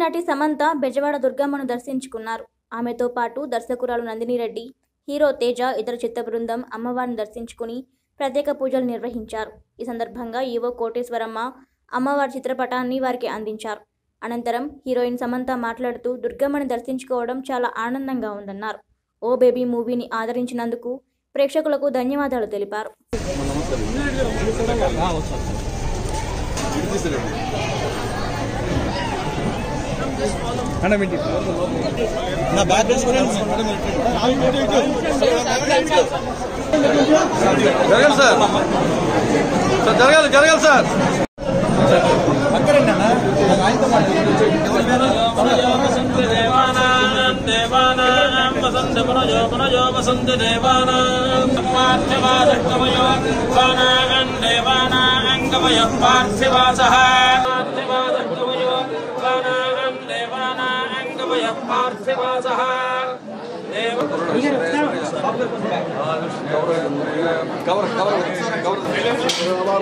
నటి సమంత బెజవాడ దుర్గమ్మను దర్శించుకున్నారు ఆమెతో పాటు దర్శకురాలు నందిని రెడ్డి హీరో తేజ ఇతర చిత్ర బృందం అమ్మవారిని దర్శించుకుని ప్రత్యేక పూజలు నిర్వహించారు ఈ సందర్భంగా ఈవో కోటేశ్వరమ్మ అమ్మవారి చిత్రపటాన్ని వారికి అందించారు అనంతరం హీరోయిన్ సమంత మాట్లాడుతూ దుర్గమ్మని దర్శించుకోవడం చాలా ఆనందంగా ఉందన్నారు ఓ బేబీ మూవీని ఆదరించినందుకు ప్రేక్షకులకు ధన్యవాదాలు తెలిపారు నా బ్యాగ్ జరగాలి సార్ సార్ జరగాలి జరగాలి సార్ అక్కడండి అన్న నాకు ఆయనతో దేవానాం దేవానాం వసంత పునజో పునజో వసంత దేవానాం పార్థివాసకమయో వానాగం దేవానాం కమయ పార్థివాసః పార్థివాసకమయో వానాగం దేవానాం కమయ పార్థివాసః దేవ కవర్ కవర్ కవర్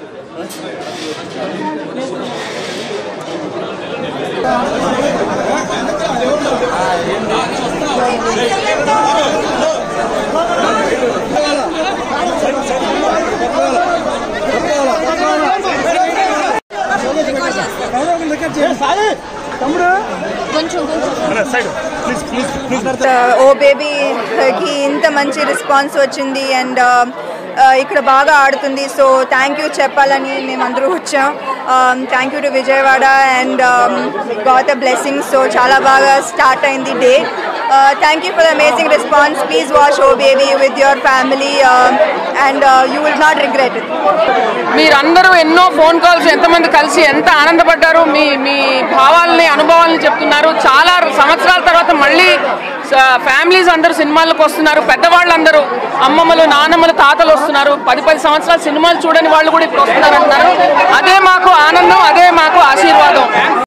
ఓ బేబీకి ఇంత మంచి రెస్పాన్స్ వచ్చింది అండ్ ఇక్కడ బాగా ఆడుతుంది సో థ్యాంక్ యూ చెప్పాలని మేమందరూ వచ్చాం thank you to Vijayawada and got a blessing so చాలా బాగా స్టార్ట్ అయింది day thank you for amazing response please watch oh baby with your family and you will not regret it మీరందరూ ఎన్నో phone calls ఎంతమంది కలిసి ఎంత ఆనందపడ్డారు మీ మీ భావాలని అనుభవాలని చెప్తున్నారు చాలా సంవత్సరాల తర్వాత మళ్ళీ ఫ్యామిలీస్ అందరూ సినిమాలకు వస్తున్నారు పెద్దవాళ్ళందరూ అమ్మమ్మలు నాన్నమ్మలు తాతలు వస్తున్నారు పది పది సంవత్సరాలు సినిమాలు చూడని వాళ్ళు కూడా ఇప్పుడు వస్తున్నారు అంటున్నారు అదే మాకు ఆనందం అదే మాకు ఆశీర్వాదం